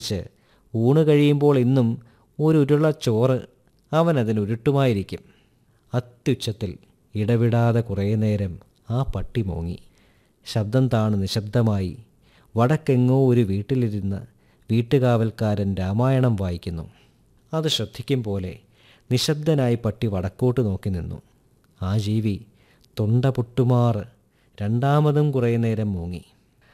ച്ച് ഊണ് കഴിയുമ്പോൾ ഇന്നും ഒരു ഉരുള ചോറ് അവൻ അതിനുരുട്ടുമായിരിക്കും അത്യുച്ചത്തിൽ ഇടവിടാതെ കുറേ നേരം ആ പട്ടി മോങ്ങി ശബ്ദം താണ് നിശബ്ദമായി വടക്കെങ്ങോ ഒരു വീട്ടിലിരുന്ന് വീട്ടുകാവൽക്കാരൻ രാമായണം വായിക്കുന്നു അത് ശ്രദ്ധിക്കും പോലെ നിശബ്ദനായി പട്ടി വടക്കോട്ട് നോക്കി നിന്നു ആ ജീവി തൊണ്ട പൊട്ടുമാറ് രണ്ടാമതും കുറേ നേരം മൂങ്ങി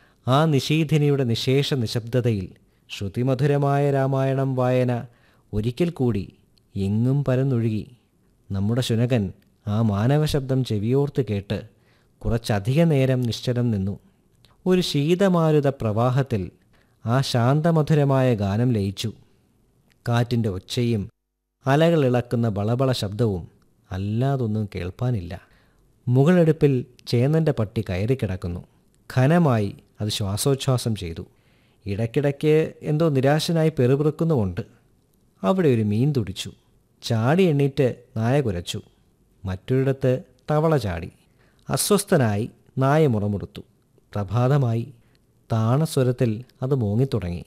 ആ നിശീഥിനിയുടെ നിശേഷ നിശബ്ദതയിൽ ശ്രുതിമധുരമായ രാമായണം വായന ഒരിക്കൽ കൂടി എങ്ങും പരന്നൊഴുകി നമ്മുടെ ശുനകൻ ആ മാനവ ശബ്ദം ചെവിയോർത്ത് കേട്ട് കുറച്ചധിക നേരം നിശ്ചലം നിന്നു ഒരു ശീതമാരുത പ്രവാഹത്തിൽ ആ ശാന്തമധുരമായ ഗാനം ലയിച്ചു കാറ്റിൻ്റെ ഒച്ചയും അലകൾ ഇളക്കുന്ന ബളബള ശബ്ദവും അല്ലാതൊന്നും കേൾപ്പാനില്ല മുകളെടുപ്പിൽ ചേന്നൻ്റെ പട്ടി കയറിക്കിടക്കുന്നു ഘനമായി അത് ശ്വാസോച്ഛ്വാസം ചെയ്തു ഇടയ്ക്കിടയ്ക്ക് എന്തോ നിരാശനായി പെറുപിറുക്കുന്നുമുണ്ട് അവിടെ ഒരു മീൻ തുടിച്ചു ചാടി എണ്ണീറ്റ് നായ കുരച്ചു മറ്റൊരിടത്ത് തവള ചാടി അസ്വസ്ഥനായി നായ മുറമുറുത്തു പ്രഭാതമായി താണസ്വരത്തിൽ അത് മോങ്ങിത്തുടങ്ങി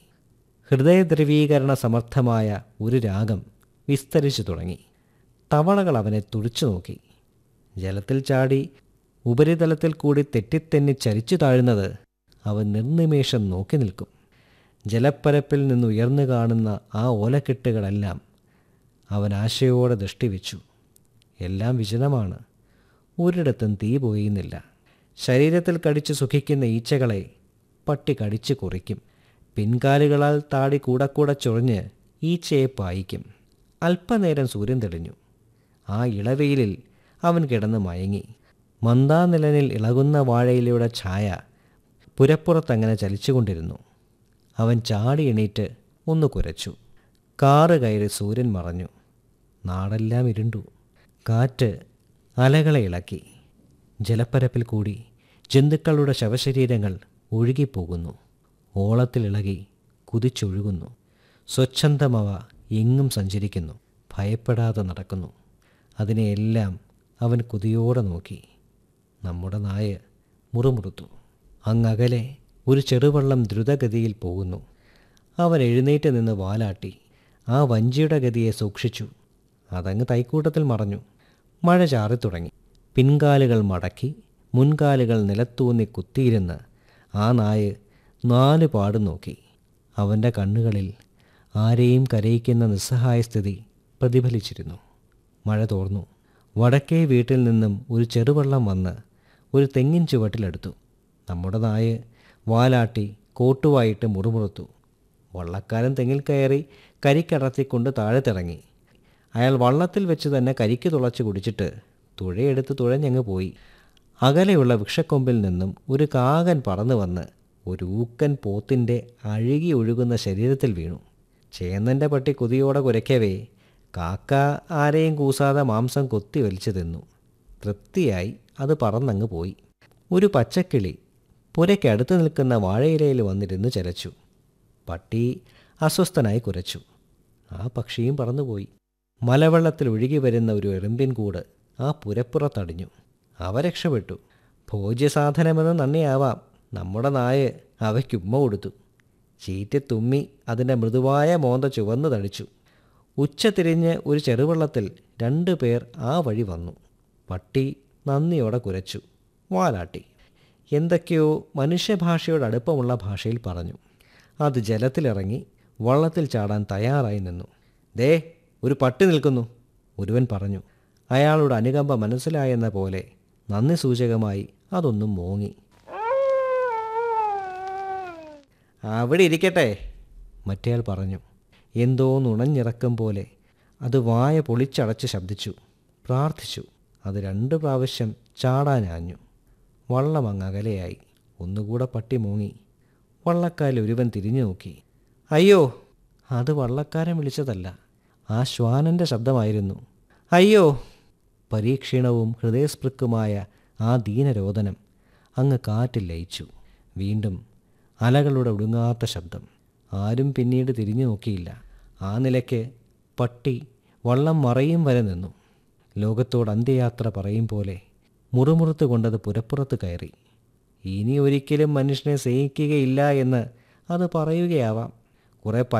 ഹൃദയദ്രവീകരണ സമർത്ഥമായ ഒരു രാഗം വിസ്തരിച്ചു തുടങ്ങി തവളകൾ അവനെ തുടിച്ചു നോക്കി ജലത്തിൽ ചാടി ഉപരിതലത്തിൽ കൂടി തെറ്റിത്തെന്നി ചരിച്ചു താഴുന്നത് അവൻ നിർനിമേഷം നോക്കി നിൽക്കും ജലപ്പരപ്പിൽ നിന്ന് ഉയർന്നു കാണുന്ന ആ ഓലക്കെട്ടുകളെല്ലാം അവൻ ആശയോടെ ദൃഷ്ടിവെച്ചു എല്ലാം വിജനമാണ് ഒരിടത്തും തീ പോയുന്നില്ല ശരീരത്തിൽ കടിച്ച് സുഖിക്കുന്ന ഈച്ചകളെ പട്ടി കടിച്ച് കുറിക്കും പിൻകാലുകളാൽ താടി കൂടെ കൂടെ ചൊറിഞ്ഞ് ഈച്ചയെ പായിക്കും അല്പനേരം സൂര്യൻ തെളിഞ്ഞു ആ ഇളവെയിലിൽ അവൻ കിടന്ന് മയങ്ങി മന്ദാനിലനിൽ ഇളകുന്ന വാഴയിലയുടെ ഛായ പുരപ്പുറത്തങ്ങനെ ചലിച്ചുകൊണ്ടിരുന്നു അവൻ ചാടി എണീറ്റ് ഒന്ന് കുരച്ചു കാറ് കയറി സൂര്യൻ മറഞ്ഞു നാടെല്ലാം ഇരുണ്ടു കാറ്റ് അലകളെ ഇളക്കി ജലപ്പരപ്പിൽ കൂടി ജന്തുക്കളുടെ ശവശരീരങ്ങൾ ഒഴുകിപ്പോകുന്നു ഓളത്തിലിളകി കുതിച്ചൊഴുകുന്നു സ്വച്ഛന്തമവ എങ്ങും സഞ്ചരിക്കുന്നു ഭയപ്പെടാതെ നടക്കുന്നു അതിനെയെല്ലാം അവൻ കുതിയോടെ നോക്കി നമ്മുടെ നായ മുറുമുറുത്തു അങ്ങകലെ ഒരു ചെറുവള്ളം ദ്രുതഗതിയിൽ പോകുന്നു അവൻ എഴുന്നേറ്റ് നിന്ന് വാലാട്ടി ആ വഞ്ചിയുടെ ഗതിയെ സൂക്ഷിച്ചു അതങ്ങ് തൈക്കൂട്ടത്തിൽ മറഞ്ഞു മഴ ചാറിത്തുടങ്ങി പിൻകാലുകൾ മടക്കി മുൻകാലുകൾ നിലത്തൂന്നി കുത്തിയിരുന്ന് ആ നായ നാല് പാടും നോക്കി അവൻ്റെ കണ്ണുകളിൽ ആരെയും കരയിക്കുന്ന നിസ്സഹായ സ്ഥിതി പ്രതിഫലിച്ചിരുന്നു മഴ തോർന്നു വടക്കേ വീട്ടിൽ നിന്നും ഒരു ചെറുവള്ളം വന്ന് ഒരു തെങ്ങിൻ ചുവട്ടിലെടുത്തു നമ്മുടെ നായ വാലാട്ടി കോട്ടുവായിട്ട് മുറുമുറുത്തു വള്ളക്കാരൻ തെങ്ങിൽ കയറി കരിക്കടത്തിക്കൊണ്ട് താഴെ തിറങ്ങി അയാൾ വള്ളത്തിൽ വെച്ച് തന്നെ കരിക്ക് തുളച്ച് കുടിച്ചിട്ട് തുഴയെടുത്ത് തുഴഞ്ഞങ്ങ് പോയി അകലെയുള്ള വൃക്ഷക്കൊമ്പിൽ നിന്നും ഒരു കാകൻ പറന്നു വന്ന് ഒരു ഊക്കൻ പോത്തിൻ്റെ അഴുകി ഒഴുകുന്ന ശരീരത്തിൽ വീണു ചേന്നൻ്റെ പട്ടി കുതിയോടെ കുരയ്ക്കവേ കാക്ക ആരെയും കൂസാതെ മാംസം കൊത്തി വലിച്ചു തിന്നു തൃപ്തിയായി അത് പറന്നങ്ങ് പോയി ഒരു പച്ചക്കിളി പുരയ്ക്കടുത്ത് നിൽക്കുന്ന വാഴയിലയിൽ വന്നിരുന്ന് ചലച്ചു പട്ടി അസ്വസ്ഥനായി കുരച്ചു ആ പക്ഷിയും പറന്നുപോയി മലവെള്ളത്തിൽ ഒഴുകി വരുന്ന ഒരു എറുമ്പിൻ കൂട് ആ പുരപ്പുറത്തടിഞ്ഞു അവ രക്ഷപ്പെട്ടു ഭോജ്യസാധനമെന്ന് നന്ദിയാവാം നമ്മുടെ നായ അവയ്ക്കുമ്മ കൊടുത്തു ചീറ്റി തുമ്മി അതിൻ്റെ മൃദുവായ മോന്ത ചുവന്നു തടിച്ചു ഉച്ച തിരിഞ്ഞ് ഒരു ചെറുവള്ളത്തിൽ രണ്ടു പേർ ആ വഴി വന്നു പട്ടി നന്ദിയോടെ കുരച്ചു വാലാട്ടി എന്തൊക്കെയോ മനുഷ്യഭാഷയോട് അടുപ്പമുള്ള ഭാഷയിൽ പറഞ്ഞു അത് ജലത്തിലിറങ്ങി വള്ളത്തിൽ ചാടാൻ തയ്യാറായി നിന്നു ദേ ഒരു പട്ടി നിൽക്കുന്നു ഒരുവൻ പറഞ്ഞു അയാളുടെ അനുകമ്പ മനസ്സിലായെന്ന പോലെ നന്ദി സൂചകമായി അതൊന്നും മോങ്ങി അവിടെ ഇരിക്കട്ടെ മറ്റേയാൾ പറഞ്ഞു എന്തോ നുണഞ്ഞിറക്കം പോലെ അത് വായ പൊളിച്ചടച്ച് ശബ്ദിച്ചു പ്രാർത്ഥിച്ചു അത് രണ്ട് പ്രാവശ്യം ചാടാനാഞ്ഞു വള്ളം അങ്ങ് അകലെയായി ഒന്നുകൂടെ പട്ടി മൂങ്ങി വള്ളക്കാരിൽ ഒരുവൻ തിരിഞ്ഞു നോക്കി അയ്യോ അത് വള്ളക്കാരൻ വിളിച്ചതല്ല ആ ശ്വാനൻ്റെ ശബ്ദമായിരുന്നു അയ്യോ പരീക്ഷീണവും ഹൃദയസ്പൃക്കുമായ ആ ദീനരോദനം അങ്ങ് കാറ്റിൽ ലയിച്ചു വീണ്ടും അലകളുടെ ഒടുങ്ങാത്ത ശബ്ദം ആരും പിന്നീട് തിരിഞ്ഞു നോക്കിയില്ല ആ നിലയ്ക്ക് പട്ടി വള്ളം മറയും വരെ നിന്നു ലോകത്തോട് അന്ത്യയാത്ര പറയും പോലെ മുറുമുറുത്ത് കൊണ്ടത് പുരപ്പുറത്ത് കയറി ഇനി ഒരിക്കലും മനുഷ്യനെ സ്നേഹിക്കുകയില്ല എന്ന് അത് പറയുകയാവാം കുറേ